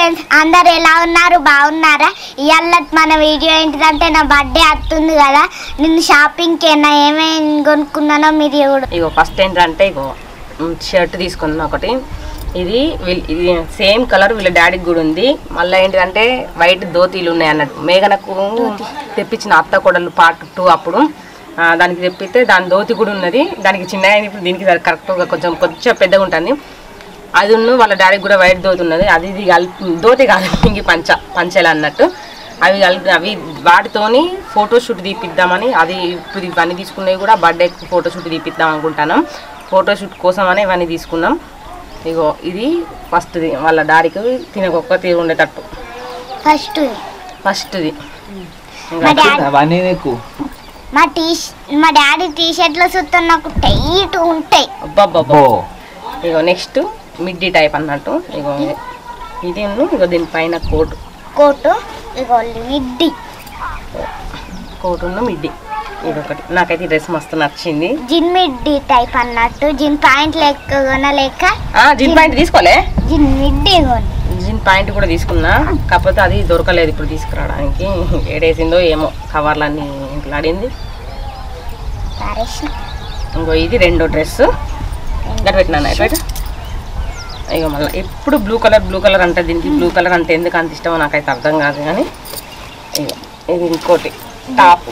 Friends అందరు ఎలా ఉన్నారు బాగున్నారా ఇవాళ మన వీడియో ఏంటిదంటే నా బర్త్డే వస్తుంది కదా నేను షాపింగ్కి అయినా ఏమేమి కొనుక్కున్నానో మీరు కూడా ఇగో ఫస్ట్ ఏంటంటే ఇగో షర్ట్ తీసుకున్నాను ఒకటి ఇది వీళ్ళ- ఇది సేమ్ కలర్ వీళ్ళ డాడీకి కూడా ఉంది మళ్ళీ ఏంటిదంటే వైట్ దోతీలు ఉన్నాయి అన్నట్టు మేఘనకు తెప్పించిన అత్త కొడలు పార్ట్ టూ అప్పుడు ఆ, దానికి తెప్పితే దాని దోతి కూడా ఉన్నది దానికి చిన్నగా అయింది, ఇప్పుడు దీనికి కరెక్ట్గా కొంచెం కొంచెం పెద్దగా ఉంటుంది అది ఉన్న వాళ్ళ డాడీకి కూడా వైట్ దోతి ఉన్నది అది ఇది కలిపి దోతి కాదు ఇంక పంచ పంచెలు అన్నట్టు అవి కలిపి అవి వాటితోని ఫోటోషూట్ తీపిద్దామని అది ఇప్పుడు ఇవన్నీ తీసుకున్నవి కూడా బర్త్డే ఫోటోషూట్ తీపిద్దాం అనుకుంటున్నాం ఫోటోషూట్ కోసం అని ఇవన్నీ తీసుకున్నాం ఇగో ఇది ఫస్ట్ది వాళ్ళ డాడీకి తినకొక్క తీరు ఉండేటట్టు ఫస్ట్ ఫస్ట్ది మా డాడీ అవన్నీ నీకు మా టీ మా డాడీ టీ షర్ట్లో చూస్తే నాకు టైట్ ఉంటాయి అబ్బబ్బబ్బో అబ్బో ఇగో నెక్స్ట్ మిడ్డీ టైప్ అన్నట్టు ఇగో ఇది. ఇది ఉన్ను ఇగో దీనిపైన కోట్ కోటు ఇగో మిడ్డి కోట్ ఉన్న మిడ్డీ ఇది ఒకటి నాకైతే ఈ డ్రెస్ మస్తు నచ్చింది జిన్ మిడ్డి టైప్ అన్నట్టు జిన్ పాయింట్ లెక్క కొనలేక ఆ, జీన్ ప్యాంట్ తీసుకోలే జిన్ మిడ్డి కొని జీన్ ప్యాంట్ కూడా తీసుకున్నా కాకపోతే అది దొరకలేదు ఇప్పుడు తీసుకురావడానికి ఏడేసిందో ఏమో కవర్లన్నీ ఇంట్లాడింది పారేసి ఇంకో ఇది రెండో డ్రెస్ గట్ట పెట్టినాను అయిపోయి ఇక మళ్ళీ ఎప్పుడు బ్లూ కలర్ బ్లూ కలర్ అంటే దీనికి బ్లూ కలర్ అంటే ఎందుకు అంత ఇష్టమో నాకైతే అర్థం కాదు కానీ ఇక ఇది ఇంకోటి టాప్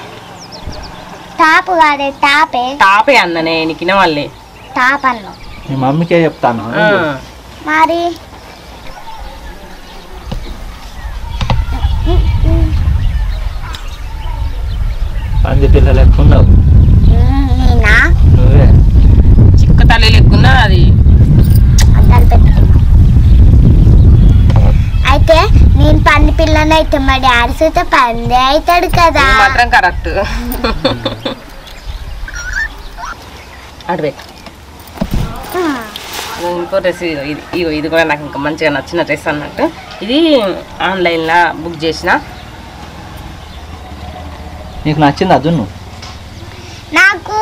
టాప్ కాదే టాపే టాపే అన్ననే నీకు వాళ్ళే టాప్ అన్ను మీ మమ్మీకే చెప్తాను మరి పంది పిల్లలు ఎక్కువ ఉండవు మ్మ్, నేనా నువ్వే చిక్క తల్లి లెక్కున్నా అది అద్దాలు పెట్టుకున్నా అయితే నేను పంది పిల్లని అయితే మా డాడీ అయితే పంది అవుతాడు కదా ఇది మాత్రం కరెక్ట్ అటు పెట్టు మ్మ్. ఇంకో డ్రెస్ ఇదిగో ఇది ఇగో ఇది కూడా నాకు ఇంకా మంచిగా నచ్చిన డ్రెస్ అన్నట్టు ఇది ఆన్లైన్లో బుక్ చేసిన నీకు నచ్చింది అదును నాకు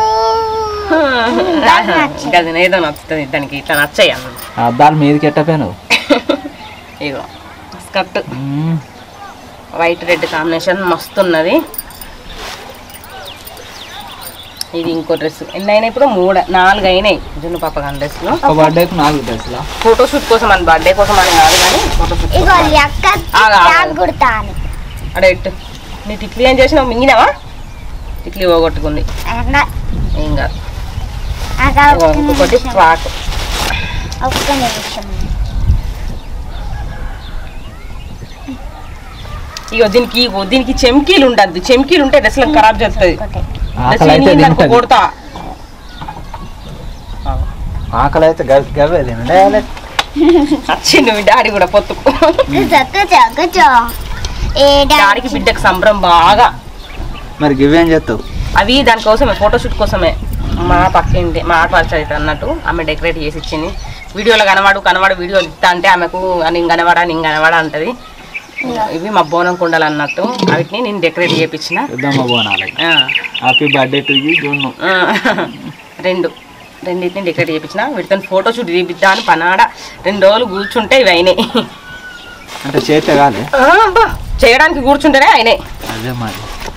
ఇంకా అది ఏదో నచ్చుతుంది దానికి ఇట్లా నచ్చాయి అన్న ఆ అద్దాలు మీదకి ఎట్టపోయినావు ఇగో స్కర్ట్ వైట్ రెడ్ కాంబినేషన్ మస్తు ఉన్నది ఇది ఇంకో డ్రెస్ ఎన్ని అయినాయి ఇప్పుడు మూడు నాలుగు అయినాయి జున్ను పాప గారి డ్రెస్లో ఒక బర్త్డేకి నాలుగు డ్రెస్సులా ఫోటోషూట్ కోసం అని బర్త్డే కోసం అని కాదు కానీ ఫోటోషూట్ ఇగో ఈ అక్క ఆగు, ఆగు. ట్యాగ్ కుడతా అని అడే ఇట్టు నీ టిక్లీ ఏం చేసినావు మింగినావా టిక్లీ పోగొట్టుకుంది అక్క- ఏం కాదు అక్క ఇగో ఒక్క ఇంకొకటి నిమిషం. ఫ్రాక్ ఒక్క నిమిషం ఇగో దీనికి ఇగో దీనికి చెమ్కీలు ఉండద్దు చెమ్కీలు ఉంటే డ్రెస్లకు ఖరాబ్ చేస్తుంది ఒకటే. ఆకలి అయితే తింటది కొడతా ఆకలి అయితే గవి గవే తినండి వచ్చిండు మీ డాడీ కూడా పొత్తుకు కూర్చో, కూర్చో, కూర్చో. ఏ డాడీ డాడీకి బిడ్డకు సంబరం బాగా మరి గివేం చేస్తావు అవి దానికోసమే ఫోటోషూట్ కోసమే మా పక్కింటి మా ఆడపరిచయితే అన్నట్టు ఆమె డెకరేట్ చేసి ఇచ్చింది వీడియోలో కనవాడు కనవాడు వీడియో ఇస్తా అంటే ఆమెకు నేను కనవాడా నేను కనవాడా అంటది ఇవి మా బోనం కుండలు అన్నట్టు వాటిని నేను డెకరేట్ చేయించిన పెద్దమ్మ బోనాలి ఆ, happy birthday to you June ఆ, రెండు రెండింటిని డెకరేట్ చేయించిన వీటితో ఫోటోషూట్ తీపిద్దా అని పనాడ రెండు రోజులు కూర్చుంటే ఇవి అయినాయి అంటే చేతే కాదే ఆ, అబ్బా, చేయడానికి కూర్చుంటేనే అయినాయి అదే మరి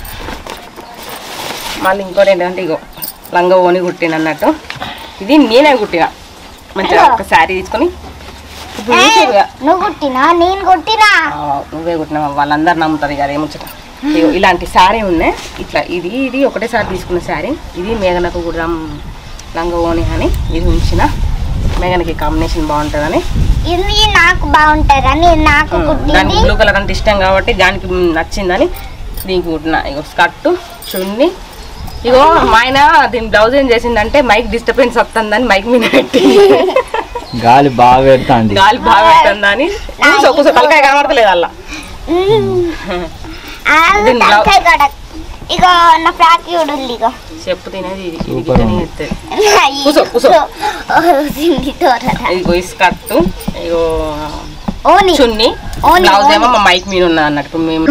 మళ్ళీ ఇంకోటి ఏంటంటే ఇగో లంగా ఓని కుట్టిన అన్నట్టు ఇది నేనే కుట్టిన మంచిగా ఒక శారీ తీసుకొని ఇప్పుడు ఏ, చూసారుగా. నువ్వు కుట్టినా నేను కుట్టినా ఆ, నువ్వే కుట్టిన వాళ్ళందరూ నమ్ముతారు ఇక ఏముచ్చట ఇగో ఇలాంటి శారీ ఉన్నాయి ఇట్లా ఇది ఇది ఒకటేసారి తీసుకున్న శారీ ఇది మేఘనకు కూడా లంగా ఓని అని ఇది ఉంచిన మేఘనకి కాంబినేషన్ బాగుంటుందని ఇది నాకు బాగుంటుంది అని నాకు దానికి కుట్టింది బ్లూ కలర్ అంటే ఇష్టం కాబట్టి దానికి నచ్చిందని దీనికి కుట్టిన ఇగో స్కర్ట్ చున్ని ఇగో మా ఆయన దీని బ్లౌజ్ ఏం చేసిందంటే మైక్ డిస్టర్బెన్స్ వస్తుందని మైక్ మీద పెట్టి గాలి బాగా పెడతాంది గాలి బాగా పెడుతుందని కూర్చో కూర్చో తలకాయ కనబడతలేదు అలా ఆ, దీని బ్లౌ- తలకాయ కాడ. ఇగో నా ఫ్రాక్ చూడండి ఇగో చెప్పు తినేది ఇది ఇది సూపర్ గిట్టనే ఉంది. ఎత్తది. కూసో, కూసో. సింగి తోరరా. ఇగో ఈ స్కర్ట్ ఇగో ఓని చున్ని ఓని, బ్లౌజ్ ఓని. ఏమో మా మైక్ మీద ఉన్న అన్నట్టు మేము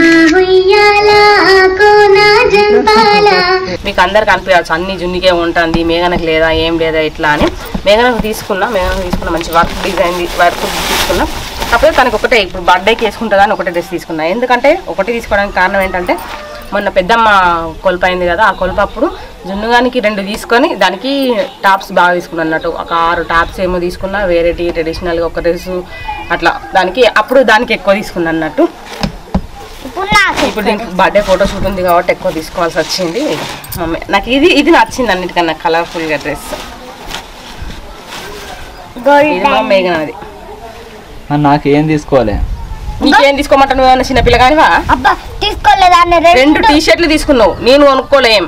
మీకు అందరికి అనిపించచ్చు అన్ని జున్నికే ఉంటుంది మేఘనకు లేదా ఏం లేదా ఇట్లా అని మేఘనకు తీసుకున్నా మేఘనకు తీసుకున్న మంచి వర్క్ డిజైన్ వర్క్ తీసుకున్నా కాకపోతే తనకి ఒకటే ఇప్పుడు బర్త్డేకి వేసుకుంటుందా అని ఒకటే డ్రెస్ తీసుకున్నా ఎందుకంటే ఒకటి తీసుకోవడానికి కారణం ఏంటంటే మొన్న పెద్దమ్మ కొలుపైంది కదా ఆ కొలుపు అప్పుడు జున్నుగానికి రెండు తీసుకొని దానికి టాప్స్ బాగా తీసుకున్నా అన్నట్టు ఒక ఆరు టాప్స్ ఏమో తీసుకున్నా వేరేటి ట్రెడిషనల్గా ఒక డ్రెస్ అట్లా దానికి అప్పుడు దానికి ఎక్కువ తీసుకున్నా అన్నట్టు ఇప్పుడు నాకు ఇప్పుడు దీనికి బర్త్డే ఫోటో షూట్ ఉంది కాబట్టి ఎక్కువ తీసుకోవాల్సి వచ్చింది మమ్మీ నాకు ఇది ఇది నచ్చింది అన్నిటికన్నా కలర్ఫుల్గా డ్రెస్ గోల్డ్ ఇది మా మేఘన అది మరి నాకు ఏం తీసుకోవాలి నీకేం తీసుకోమంటావు నువ్వు ఏమన్నా చిన్న పిల్ల కానివా అబ్బా తీసుకోలేదాన్ని రెండు రెండు టీ షర్ట్లు తీసుకున్నావు నేను కొనుక్కోలేం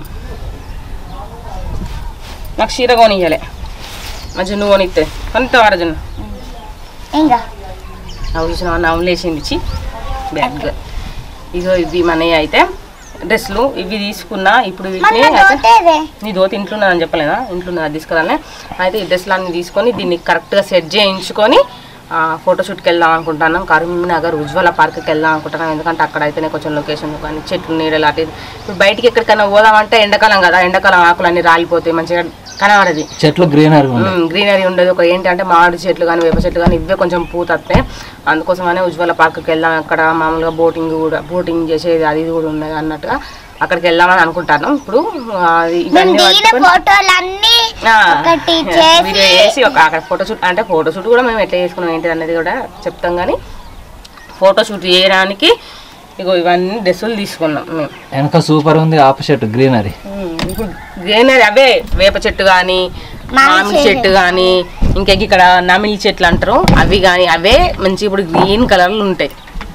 నాకు చీర కొనియ్యలే మా జున్ను కొనిస్తే కొంత వార జున్ను ఇంకా అవి చూసిన నవ్వులేసింది ఇచ్చి బ్యాగ్ ఇగో ఇవి మనవి అయితే డ్రెస్సులు ఇవి తీసుకున్నా ఇప్పుడు మన వీటిని అయితే దోతేదే నీ దోతి ఇంట్లో ఉన్నదని చెప్పలేదా ఇంట్లో ఉన్నది అది తీసుకురాలే అయితే ఈ డ్రెస్లు అన్ని తీసుకొని దీన్ని కరెక్ట్గా సెట్ చేయించుకొని ఫోటోషూట్కి వెళ్దాం అనుకుంటున్నాం కరీంనగర్ ఉజ్వల పార్క్కి వెళ్దాం అనుకుంటున్నాం ఎందుకంటే అక్కడ అయితేనే కొంచెం లొకేషన్ కానీ చెట్లు నీడలు అటు ఇటు. ఇప్పుడు బయటికి ఎక్కడికైనా పోదామంటే ఎండాకాలం కదా ఎండాకాలం ఆకులు అన్ని రాలిపోతాయి మంచిగా కనబడది చెట్లు గ్రీనరీ ఉంది గ్రీనరీ ఉండదు ఒక ఏంటి అంటే మామిడి చెట్లు కానీ వేప చెట్లు కానీ ఇవే కొంచెం పూత వస్తాయి అందుకోసమనే ఉజ్వల పార్క్కి వెళ్దాం అక్కడ మామూలుగా బోటింగ్ కూడా బోటింగ్ చేసేది అది ఇది కూడా ఉన్నది అన్నట్టుగా అక్కడికి వెళ్దామని అనుకుంటాను ఇప్పుడు ఆ, అది నేను ఇవన్నీ దిగిన పట్టుకొని- ఫోటోలన్నీ ఆ, ఒకటి వీడియో చేసి చేసి ఒక అక్కడ ఫోటోషూట్ అంటే ఫోటోషూట్ కూడా మేము ఎట్లా చేసుకున్నాం ఏంటి అనేది కూడా చెప్తాం కానీ ఫోటోషూట్ చేయడానికి ఇగో ఇవన్నీ డ్రెస్సులు తీసుకున్నాం మేము వెనక సూపర్ ఉంది ఆపోజిట్ గ్రీనరీ ఉమ్, ఇప్పుడు గ్రీనరీ అవే వేప చెట్టు కానీ మామిడి చెట్టు కానీ ఇంకా ఇక్కడ నమిలి చెట్లు అంటారు అవి కానీ అవే మంచి ఇప్పుడు గ్రీన్ కలర్లు ఉంటాయి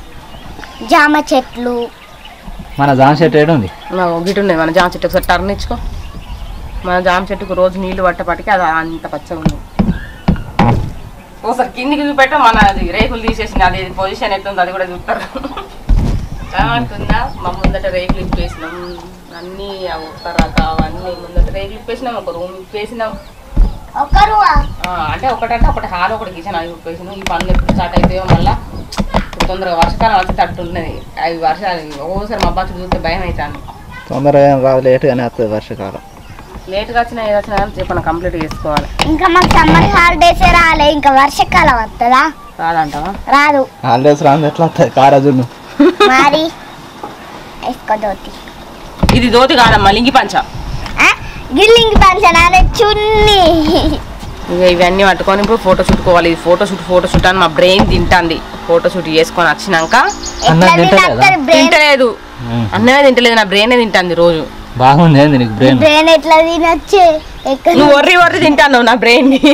జామ చెట్లు మన జామ చెట్టు ఏడు ఉంది నా గిట్ ఉన్నాయి మన జామ చెట్టు ఒకసారి టర్న్ ఇచ్చుకో మన జామ చెట్టుకు రోజు నీళ్లు పట్టపటికి అది అంత పచ్చగా ఉంది ఒకసారి కిందికి చూపెట్ట మన అది రేకులు తీసేసింది అది పొజిషన్ ఎట్లుంది అది కూడా చూస్తారు అంటుందా మా ముందట రేకులు ఇప్పేసినాం అన్నీ ఉత్తరాక అవన్నీ ముందట రేకులు ఇప్పేసినాం ఒక రూమ్ ఇప్పేసినాం ఒకరు ఆ, అంటే ఒకటంటే ఒకటి హాల్ ఒకటి కిచెన్ అవి ఇప్పేసినాం ఈ పనులు ఎప్పుడు స్టార్ట్ అవుతాయో మళ్ళీ ఇప్పుడు తొందరగా వర్షాకాలం వచ్చేటట్టు ఉన్నది అవి వర్షాలు ఒక్కోసారి మా బాగా చూస్తే భయం అవుతుంది తొందరగా ఏం రాదు లేట్గానే వస్తుంది వర్షాకాలం లేట్గా వచ్చినా ఏది వచ్చినా కానీ చెప్పను కంప్లీట్ చేసుకోవాలి ఇంకా మాకు సమ్మర్ హాలిడేస్ రాలే ఇంకా వర్షాకాలం వస్తుందా కాదంటావా రాదు హాలిడేస్ రాంది ఎట్లా వస్తుంది కారాజును మరి వేసుకో దోతి ఇది దోతి కాదమ్మా లింగి పంచ ఆ? గిల్లింగ్ పంచన చున్ని ఇక ఇవన్నీ పట్టుకొని ఇప్పుడు ఫోటో షూట్కోవాలి ఇది ఫోటో షూట్ ఫోటో షూట్ అని మా బ్రెయిన్ తింటాంది ఫోటో షూట్ చేసుకొని వచ్చినాక అన్నం ఎట్లా తింటలేదా? తింటారు బ్రెయిన్ తింటలేదు అన్నమే తింటలేదు నా బ్రెయినే తింటాంది రోజు బాగుంది ఏంది నీకు బ్రెయిన్ బ్రెయిన్ ఎట్లా తినొచ్చే ఎక్కడ నువ్వు ఒర్రి ఒర్రి తింటాను నా బ్రెయిన్ ని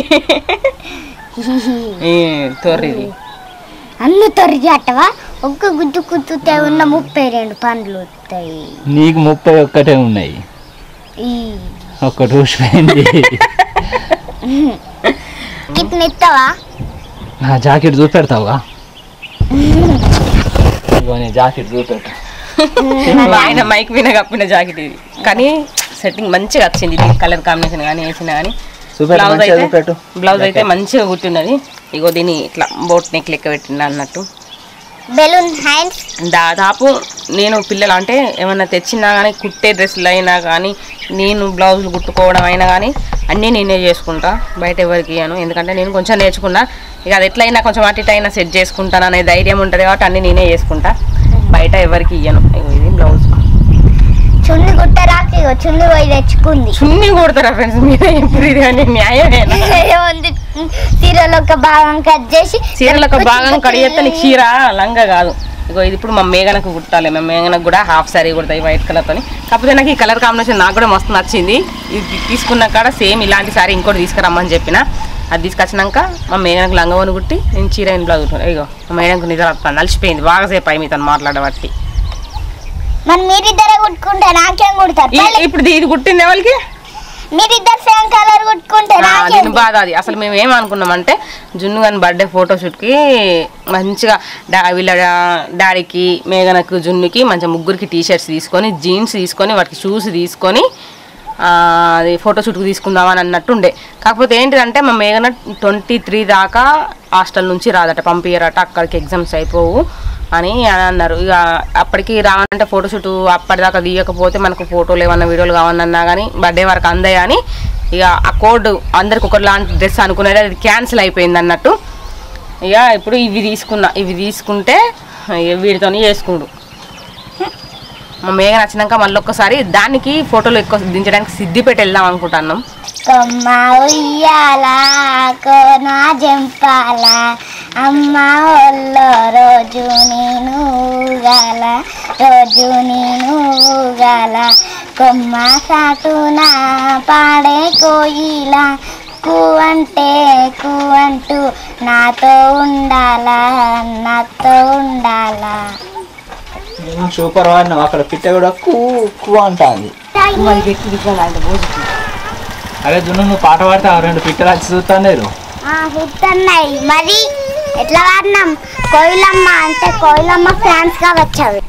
ఈ తొర్రిది అన్ను తొరిగి అట్టవా ఒక్క గుద్దు కుత్తుతే ఉన్న ముప్పై రెండు పండ్లు వస్తాయి నీకు ముప్పై ఒక్కటే ఉన్నాయి ఈ ఒక్కటి ఊసిపోయింది కిట్ని ఇస్తావా నా జాకెట్ చూపెడతావా ఇగో నీ జాకెట్ చూపెట్టు మా ఆయన మైక్ మీద కప్పిన జాకెట్ ఇది కానీ సెట్టింగ్ మంచిగా వచ్చింది ఇది కలర్ కాంబినేషన్ కానీ వేసిన కానీ చూపెట్టు బ్లౌజ్ మంచిగా అయితే చూపెట్టు బ్లౌజ్ అయితే మంచిగా కుట్టినది ఇగో దీన్ని ఇట్లా బోట్ నెక్ లెక్క పెట్టింది అన్నట్టు బెలూన్ హ్యాండ్స్ దాదాపు నేను పిల్లలు అంటే ఏమన్నా తెచ్చినా కానీ కుట్టే డ్రెస్సులు అయినా కానీ నేను బ్లౌజులు కుట్టుకోవడం అయినా కానీ అన్నీ నేనే చేసుకుంటా బయట ఎవరికి ఇయ్యను ఎందుకంటే నేను కొంచెం నేర్చుకున్నా ఇక అది ఎట్లయినా కొంచెం అటు ఇటు అయినా సెట్ చేసుకుంటాను అనే ధైర్యం ఉంటుంది కాబట్టి అన్నీ నేనే చేసుకుంటా బయట ఎవరికి ఇయ్యను ఇగో ఇది బ్లౌజ్ చున్ని కుట్టరాక ఇగో చున్ని పోయి తెచ్చుకుంది చున్నీ కొడతారా ఫ్రెండ్స్ మీరే ఇప్పుడు ఇది అని న్యాయమేనా ఏముంది చీరలో ఒక భాగం కట్ చేసి చీరలో ఒక భాగం కడిగేస్తే నీకు చీర లంగా కాదు ఇగో ఇది ఇప్పుడు మా మేఘనకు కుట్టాలి మా మేఘనకు కూడా హాఫ్ సారీ కుడతాయి వైట్ కలర్తోని కాకపోతే నాకు ఈ కలర్ కాంబినేషన్ నాకు కూడా మస్తు నచ్చింది ఇది తీసుకున్న కాడ సేమ్ ఇలాంటి సారీ ఇంకోటి తీసుకురమ్మని చెప్పిన అది తీసుకొచ్చినాక మా మేఘనకు లంగవని కుట్టి నేను చీర ఇంట్లో కుట్టుకున్నాను ఇగో మా మేఘనకు నిద్ర వస్తాను అలసిపోయింది బాగా సేపు అయి మీతో మాట్లాడబట్టి మరి మీరిద్దరే కుట్టుకుంటే నాకేం కుడతారు ఈ- మళ్ళీ ఇప్పుడు ఇది కుట్టింది ఎవరికి మీరిద్దరు సేమ్ కలర్ కుట్టుకుంటే ఆ, నాకేం దీని బాధ అది అసలు మేము ఏమనుకున్నామంటే జున్ను గారి బర్త్డే ఫోటోషూట్కి మంచిగా డా వీళ్ళ డా- డాడీకి మేఘనకు జున్నుకి మంచిగా ముగ్గురికి టీ షర్ట్స్ తీసుకొని జీన్స్ తీసుకొని వాటికి షూస్ తీసుకొని ఆ, అది ఫోటోషూట్కి తీసుకుందామని అన్నట్టు ఉండే కాకపోతే ఏంటిదంటే మా మేఘన ట్వంటీ త్రీ దాకా హాస్టల్ నుంచి రాదట పంపించారట అక్కడికి ఎగ్జామ్స్ అయిపోవు అని అని అన్నారు ఇక అప్పటికి రావాలంటే ఫోటోషూట్ అప్పటిదాకా తీయకపోతే మనకు ఫోటోలు ఏమన్నా వీడియోలు కావాలన్నా కానీ బర్త్డే వరకు అందాయి అని ఇక ఆ కోడ్ అందరికి ఒకలాంటి డ్రెస్ అనుకునేది అది క్యాన్సిల్ అయిపోయింది అన్నట్టు ఇక ఇప్పుడు ఇవి తీసుకున్నా ఇవి తీసుకుంటే ఇక వీటితోని చేసుకుండు మా మేఘ నచ్చినాక మళ్ళీ ఒక్కసారి దానికి ఫోటోలు ఎక్కువ దించడానికి సిద్ధిపేట వెళ్దాం అనుకుంటున్నాం కొమ్మ ఉయ్యాల కోన జంపాల అమ్మ ఒళ్ళో రోజు నేను ఊగాల రోజు నేను ఊగాల కొమ్మ సాటున పాడే కోయిల కూవంటే కూవంటూ నాతో ఉండాలా నాతో ఉండాలా సూపర్ వాడినావు అక్కడ పిట్ట కూడా కూ కూ అంటుంది అరే దున్ను నువ్వు పాట పాడతావు రెండు పిట్టలు వచ్చి చూస్తాను గుర్తున్నాయి మరి ఎట్లా వాడినాం కోయిలమ్మ అంటే కోయిలమ్మ ఫ్యాన్స్ గా వచ్చావి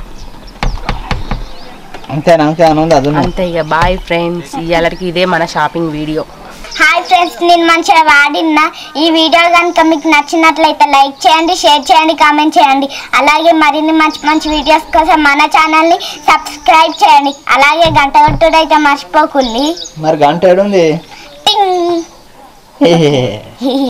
అంతేనా అంతేనా ఉంది అది అంతే ఇక బాయ్ ఫ్రెండ్స్ ఇవాళకి ఇదే మన షాపింగ్ వీడియో హాయ్ ఫ్రెండ్స్ నేను మంచిగా వాడిన ఈ వీడియో కనుక మీకు నచ్చినట్లయితే లైక్ చేయండి షేర్ చేయండి కామెంట్ చేయండి అలాగే మరిన్ని మంచి మంచి వీడియోస్ కోసం మన ఛానల్ని సబ్స్క్రైబ్ చేయండి అలాగే గంట కొట్టుడు అయితే మర్చిపోకుల్లి మరి గంట ఏడుంది టింగ్